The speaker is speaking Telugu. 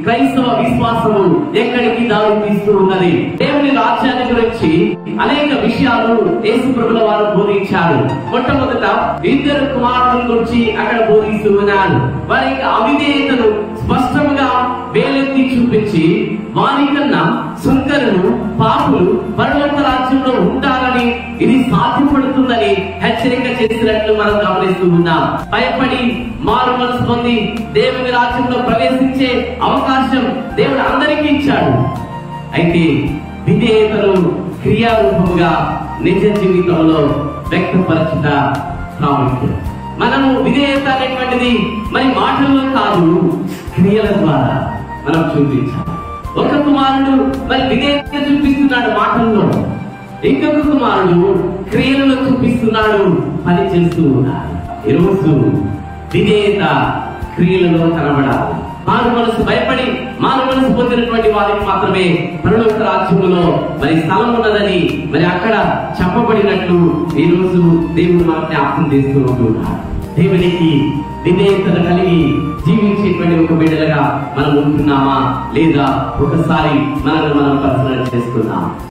క్రైస్తవ విశ్వాసము ఎక్కడికి దారి తీస్తూ ఉన్నది దేవుని రాజ్యాన్ని గురించి అనేక విషయాలు యేసు ప్రభుల వారు బోధించారు మొట్టమొదట ఇద్దరు కుమారుల గురించి అక్కడ బోధిస్తూ ఉన్నారు వారి యొక్క అవిధేయతను స్పష్టంగా వేలెత్తి చూపించి వారికన్నా సుంకరులు పాపులు పరలోక రాజ్యంలో ఉంటారని ఇది సాధ్యపడుతుందని హెచ్చరిక చేసినట్లు మనం గమనిస్తూ ఉన్నాం భయపడి మారు మనసు పొంది దేవుని రాజ్యంలో ప్రవేశించే అవకాశం దేవుడు అందరికీ ఇచ్చాడు అయితే విధేయతను క్రియారూపంగా నిజ జీవితంలో వ్యక్తపరచుట ప్రాముఖ్యం మనము విధేయత అనేటువంటిది మరి మాటల్లో కాదు క్రియల ద్వారా మనం చూపించాలి ఒక కుమారుడు మరి విధేయత చూపిస్తున్నాడు మాటల్లో ఇంకొక కుమారుడు క్రియలను చూపిస్తున్నాడు పని చేస్తూ ఉన్నాడు ఈరోజు విధేయత క్రియలలో కనబడాలి మారు మనసు భయపడి మారు మనసు పొందినటువంటి వారికి మాత్రమే పరలోక రాజ్యములో మరి స్థలం ఉన్నదని మరి అక్కడ చెప్పబడినట్లు ఈ రోజు దేవుడు మనకు జ్ఞాపకం చేస్తూ ఉంటున్నాడు దేవునికి విధేయతను కలిగి జీవించేటువంటి ఒక బిడ్డలుగా మనం ఉంటున్నామా లేదా ఒకసారి మనల్ని మనం పరిశీలన చేసుకుందాం